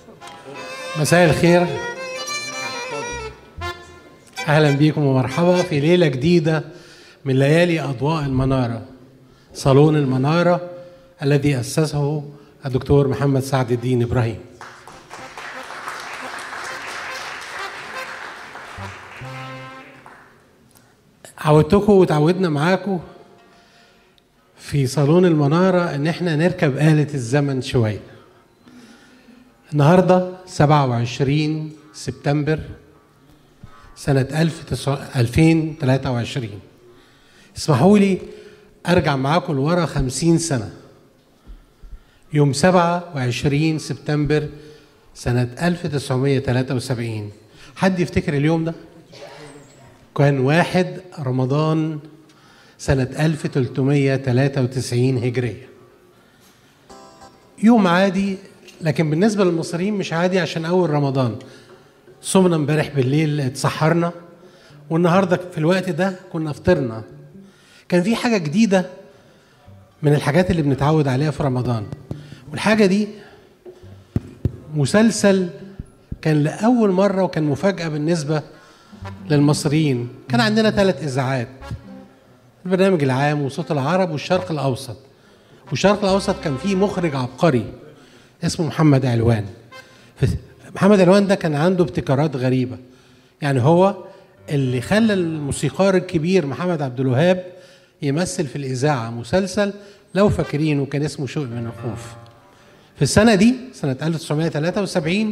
مساء الخير اهلا بيكم ومرحبا في ليله جديده من ليالي اضواء المناره صالون المناره الذي اسسه الدكتور محمد سعد الدين ابراهيم عودتكم وتعودنا معاكم في صالون المنارة إن إحنا نركب آلة الزمن شوية. النهاردة 27 سبتمبر سنة 2023 اسمحوا لي أرجع معاكم لورا 50 سنة. يوم 27 سبتمبر سنة 1973 حد يفتكر اليوم ده؟ كان واحد رمضان سنة 1393 هجرية يوم عادي لكن بالنسبة للمصريين مش عادي عشان أول رمضان صمنا امبارح بالليل اتسحرنا والنهاردة في الوقت ده كنا فطرنا كان في حاجة جديدة من الحاجات اللي بنتعود عليها في رمضان والحاجة دي مسلسل كان لأول مرة وكان مفاجأة بالنسبة للمصريين كان عندنا ثلاث إذاعات البرنامج العام وصوت العرب والشرق الأوسط والشرق الأوسط كان فيه مخرج عبقري اسمه محمد علوان محمد علوان ده كان عنده ابتكارات غريبة يعني هو اللي خلى الموسيقار الكبير محمد عبد الوهاب يمثل في الإذاعة مسلسل لو فاكرينه كان اسمه شوق من الخوف في السنة دي سنة 1973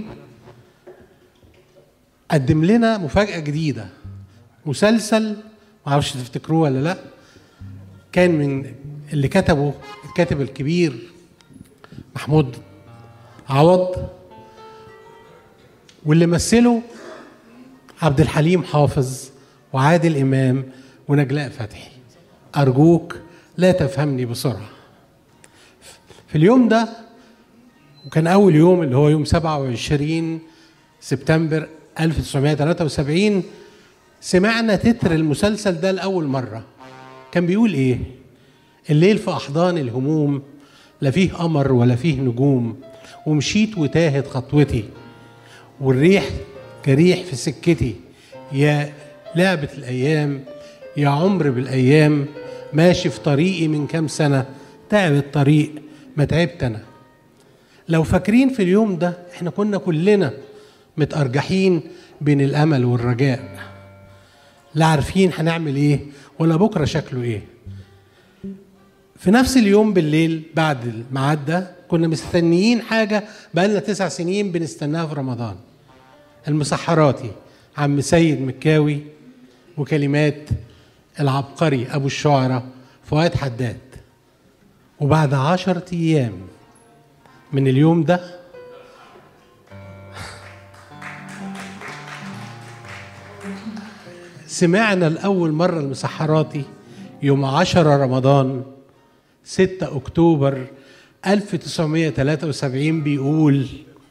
قدم لنا مفاجأة جديدة مسلسل معرفش تفتكروه ولا لا كان من اللي كتبه الكاتب الكبير محمود عوض واللي مثله عبد الحليم حافظ وعادل إمام ونجلاء فتحي أرجوك لا تفهمني بسرعة في اليوم ده وكان أول يوم اللي هو يوم 27 سبتمبر 1973 سمعنا تتر المسلسل ده لأول مرة كان بيقول إيه الليل في أحضان الهموم لا فيه قمر ولا فيه نجوم ومشيت وتاهت خطوتي والريح جريح في سكتي يا لعبة الأيام يا عمر بالأيام ماشي في طريقي من كام سنة تعب الطريق ما تعبت أنا لو فاكرين في اليوم ده احنا كنا كلنا متأرجحين بين الأمل والرجاء لا عارفين هنعمل ايه ولا بكره شكله ايه في نفس اليوم بالليل بعد الميعاد ده كنا مستنيين حاجة بقالنا تسع سنين بنستناها في رمضان المسحراتي عم سيد مكاوي وكلمات العبقري أبو الشعراء فؤاد حداد وبعد عشرة أيام من اليوم ده سمعنا لأول مرة المسحراتي يوم عشرة رمضان ستة أكتوبر 1973 بيقول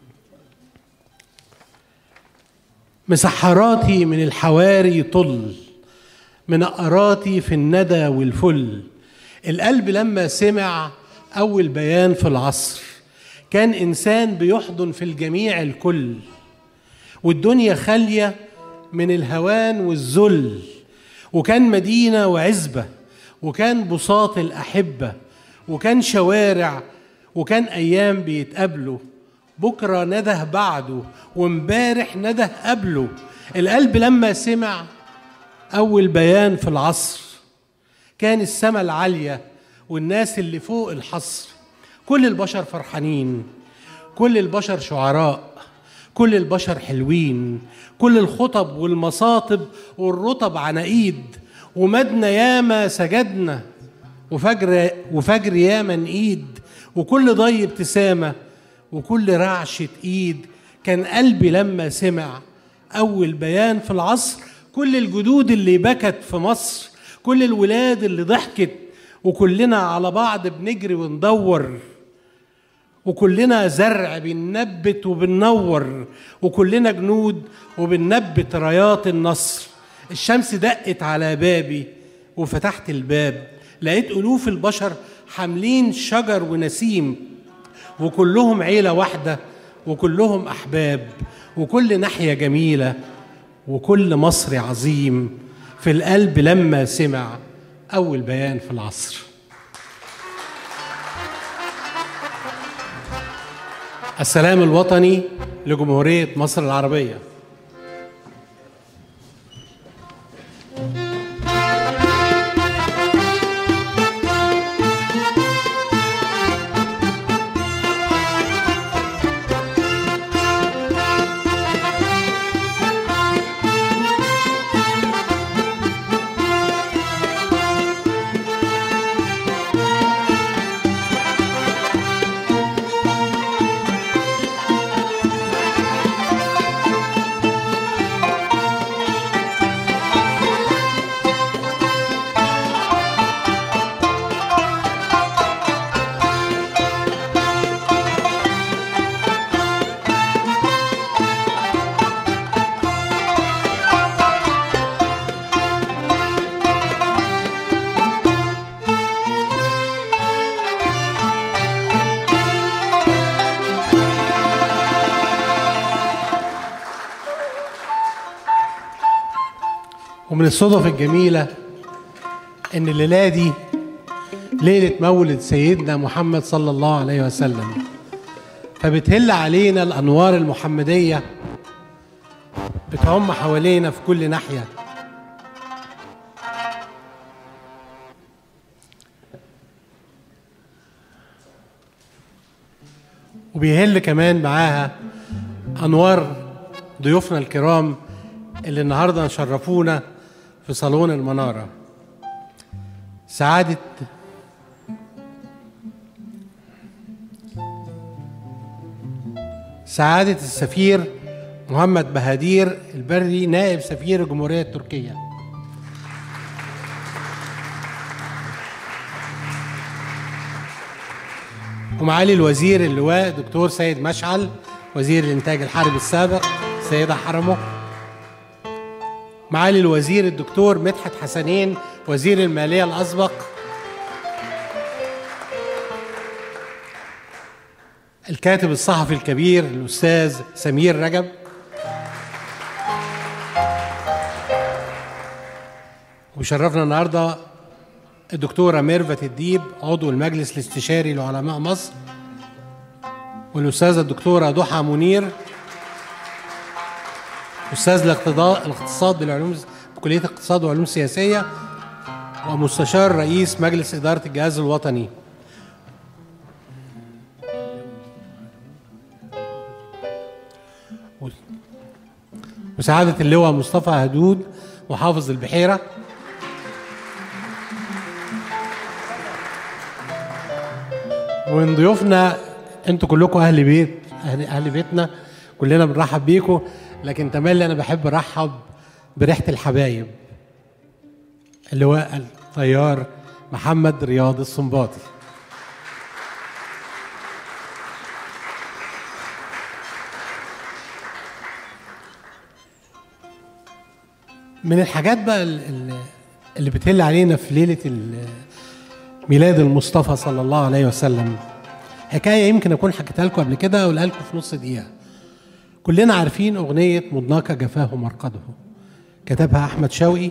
مسحراتي من الحواري طل منقراتي في الندى والفل القلب لما سمع أول بيان في العصر كان إنسان بيحضن في الجميع الكل والدنيا خالية من الهوان والذل وكان مدينة وعزبة وكان بساط الأحبة وكان شوارع وكان أيام بيتقابلوا بكرة نده بعده وامبارح نده قبله القلب لما سمع أول بيان في العصر كان السماء العالية والناس اللي فوق الحصر كل البشر فرحانين كل البشر شعراء كل البشر حلوين كل الخطب والمصاطب والرطب عناقيد ومدنا ياما سجدنا وفجر وفجر ياما نقيد وكل ضي ابتسامة وكل رعشة ايد كان قلبي لما سمع أول بيان في العصر كل الجدود اللي بكت في مصر كل الولاد اللي ضحكت وكلنا على بعض بنجري وندور وكلنا زرع بننبت وبننور وكلنا جنود وبننبت رايات النصر الشمس دقت على بابي وفتحت الباب لقيت ألوف البشر حاملين شجر ونسيم وكلهم عيلة واحدة وكلهم أحباب وكل ناحية جميلة وكل مصري عظيم في القلب لما سمع أول بيان في العصر السلام الوطني لجمهورية مصر العربية ومن الصدف الجميلة إن الليلة دي ليلة مولد سيدنا محمد صلى الله عليه وسلم فبتهل علينا الأنوار المحمدية بتعم حوالينا في كل ناحية وبيهل كمان معاها أنوار ضيوفنا الكرام اللي النهارده شرفونا في صالون المناره سعاده سعاده السفير محمد بهادير البري نائب سفير الجمهوريه التركيه ومعالي الوزير اللواء دكتور سيد مشعل وزير الانتاج الحربي السابق سيدة حرمه معالي الوزير الدكتور مدحت حسنين وزير المالية الأسبق الكاتب الصحفي الكبير الأستاذ سمير رجب وشرفنا النهارده الدكتورة ميرفت الديب عضو المجلس الاستشاري لعلماء مصر والأستاذة الدكتورة ضحى منير أستاذ الاقتصاد بالعلوم بكلية الاقتصاد والعلوم السياسية ومستشار رئيس مجلس إدارة الجهاز الوطني وسعادة اللواء مصطفى هدود محافظ البحيرة ومن ضيوفنا انتوا كلكم اهل بيت اهل, أهل بيتنا كلنا بنرحب بيكم لكن تملي انا بحب ارحب بريحه الحبايب اللواء الطيار محمد رياض السنباطي من الحاجات بقى اللي بتهل علينا في ليله ميلاد المصطفى صلى الله عليه وسلم حكايه يمكن اكون حكيتها لكم قبل كده اقولها لكم في نص دقيقه كلنا عارفين أغنية مضناك جفاه مرقده كتبها أحمد شوقي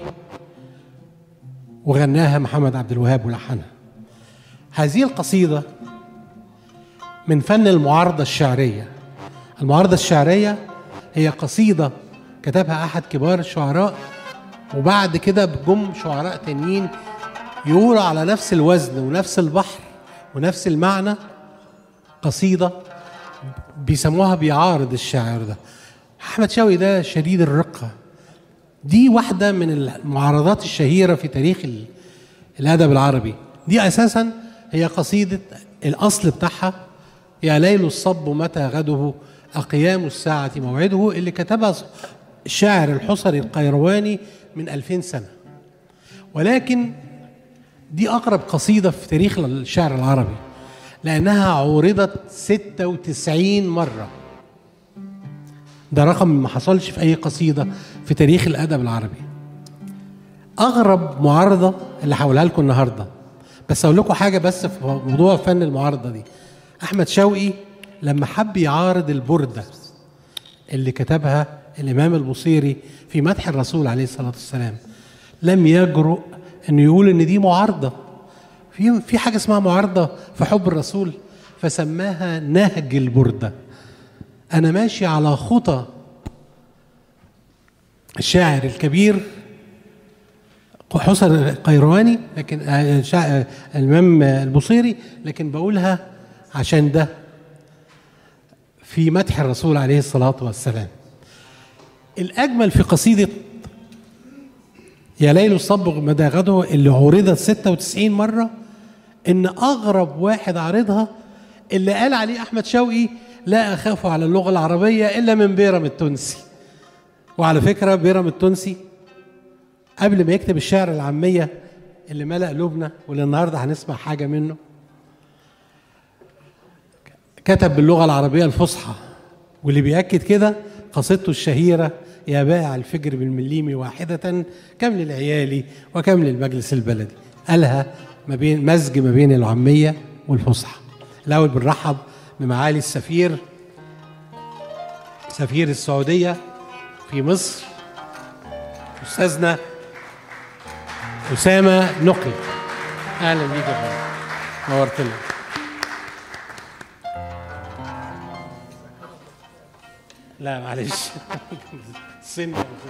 وغناها محمد عبد الوهاب ولحنها هذه القصيدة من فن المعارضة الشعرية المعارضة الشعرية هي قصيدة كتبها أحد كبار الشعراء وبعد كده بجم شعراء تانيين يقولوا على نفس الوزن ونفس البحر ونفس المعنى قصيدة بيسموها بيعارض الشاعر ده احمد شوقي ده شديد الرقه دي واحده من المعارضات الشهيره في تاريخ الادب العربي دي اساسا هي قصيده الاصل بتاعها يا ليل الصب متى غده أقيام الساعة موعده اللي كتبها الشاعر الحصري القيرواني من ألفين سنة ولكن دي أقرب قصيدة في تاريخ الشعر العربي لأنها عورضت 96 مرة ده رقم ما حصلش في أي قصيدة في تاريخ الأدب العربي أغرب معارضة اللي هقولها لكم النهاردة بس أقول لكم حاجة بس في موضوع فن المعارضة دي أحمد شوقي لما حب يعارض البردة اللي كتبها الإمام البصيري في مدح الرسول عليه الصلاة والسلام لم يجرؤ أنه يقول إن دي معارضة في في حاجة اسمها معارضة في حب الرسول فسماها نهج البردة أنا ماشي على خطى الشاعر الكبير حسن القيرواني لكن آه، شا- آه، الإمام البصيري لكن بقولها عشان ده في مدح الرسول عليه الصلاة والسلام الأجمل في قصيدة يا ليل الصبغ مدى غدوة اللي عرضت 96 مرة إن أغرب واحد عارضها اللي قال عليه أحمد شوقي لا أخاف على اللغة العربية إلا من بيرم التونسي وعلى فكرة بيرم التونسي قبل ما يكتب الشعر العامية اللي ملأ قلوبنا واللي النهارده هنسمع حاجة منه كتب باللغة العربية الفصحى واللي بيأكد كده قصيدته الشهيرة يا بائع الفجر بالمليم واحدة كم للعيال وكم للمجلس البلدي قالها ما بين مزج ما بين العامية والفصحى الأول بنرحب بمعالي السفير سفير السعودية في مصر أستاذنا أسامة نقي أهلا بيك يا فندم نورتنا لا معلش سن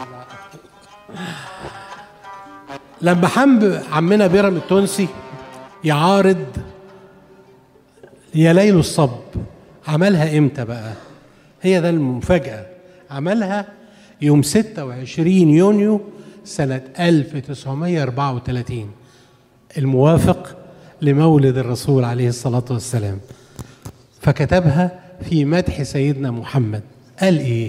لما حب عمنا بيرم التونسي يعارض يا ليل الصب عملها امتى بقى هي ده المفاجأة عملها يوم 26 يونيو سنة 1934 الموافق لمولد الرسول عليه الصلاة والسلام فكتبها في مدح سيدنا محمد قال ايه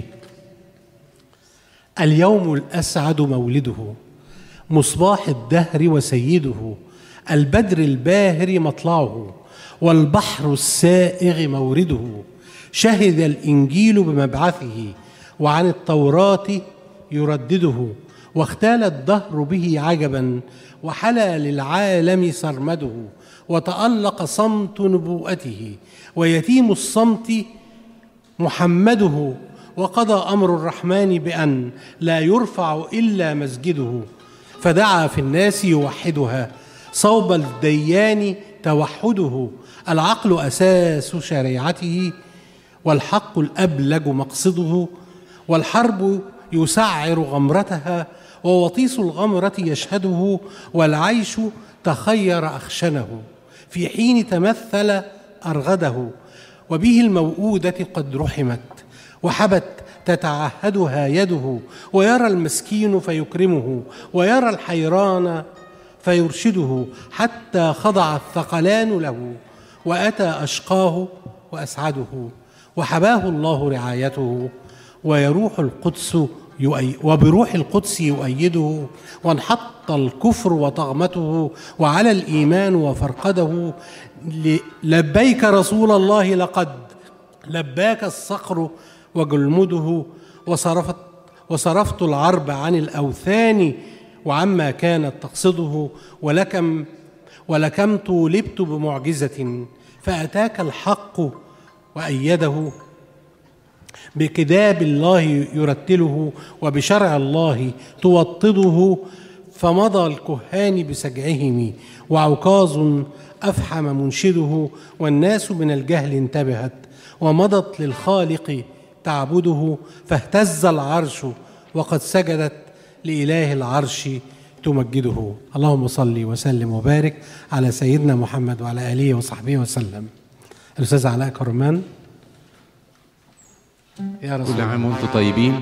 اليوم الاسعد مولده مصباح الدهر وسيده البدر الباهر مطلعه والبحر السائغ مورده شهد الانجيل بمبعثه وعن التوراه يردده واختال الدهر به عجبا وحلى للعالم سرمده وتألق صمت نبوءته ويتيم الصمت محمده وقضى امر الرحمن بان لا يرفع الا مسجده فدعا في الناس يوحدها صوب الديان توحده العقل اساس شريعته والحق الابلج مقصده والحرب يسعر غمرتها ووطيس الغمره يشهده والعيش تخير اخشنه في حين تمثل ارغده وبه الموؤودة قد رحمت وحبت تتعهدها يده ويرى المسكين فيكرمه ويرى الحيران فيرشده حتى خضع الثقلان له وأتى أشقاه وأسعده وحباه الله رعايته ويروح القدس يؤي وبروح القدس يؤيده وانحط الكفر وطغمته وعلى الإيمان وفرقده ل- لبيك رسول الله لقد لباك الصقر وجلمده وصرفت وصرفت العرب عن الأوثان وعما كانت تقصده ولكم ولكم طولبت بمعجزة فأتاك الحق وأيده بكتاب الله يرتله وبشرع الله توطده فمضى الكهان بسجعهم وعكاظ أفحم منشده والناس من الجهل انتبهت ومضت للخالق تعبده فاهتز العرش وقد سجدت لإله العرش تمجده اللهم صل وسلم وبارك على سيدنا محمد وعلى آله وصحبه وسلم الأستاذ علاء كرمان يا رسول كل الله عام وانتم طيبين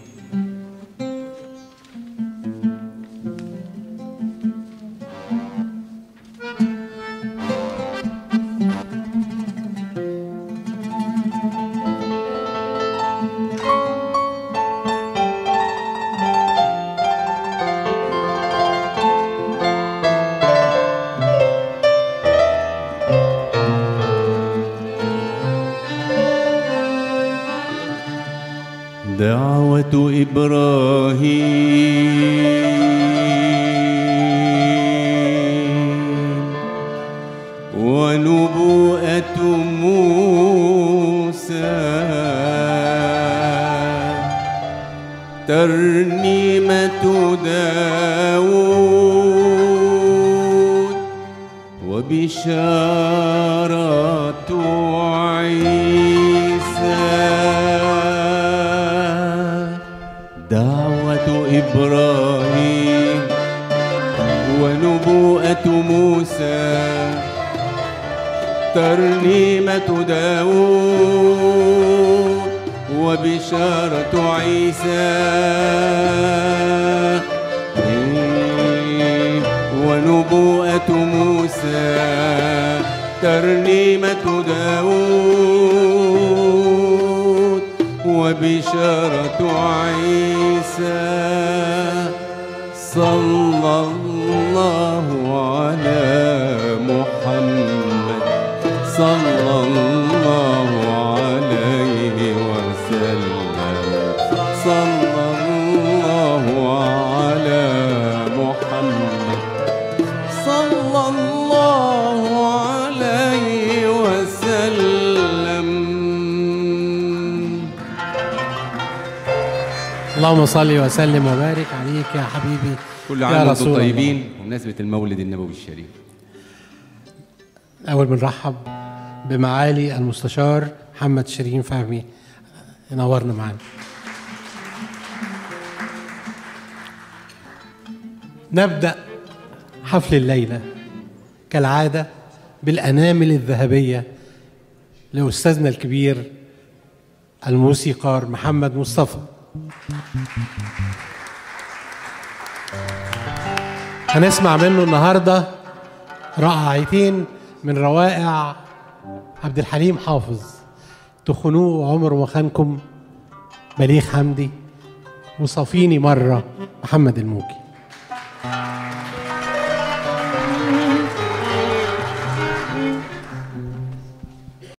دعوة إبراهيم ونبوءة موسى ترنيمة داود وبشارة عيسى دعوة إبراهيم ونبوءة موسى ترنيمة داود وبشارة عيسى ونبوءة موسى ترنيمة داود وبشارة عيسى صلى الله على محمد صلى الله عليه وسلم صلى الله على محمد صلى الله عليه وسلم اللهم صل وسلم وبارك عليك يا حبيبي كل يا عام وانتم رسول الله. طيبين بمناسبة المولد النبوي الشريف أول بنرحب بمعالي المستشار محمد شيرين فهمي نورنا معانا نبدأ حفل الليلة كالعادة بالأنامل الذهبية لأستاذنا الكبير الموسيقار محمد مصطفى هنسمع منه النهارده رائعتين من روائع عبد الحليم حافظ تخنوه وعمر ما خانكم بليغ حمدي وصافيني مرة محمد الموجي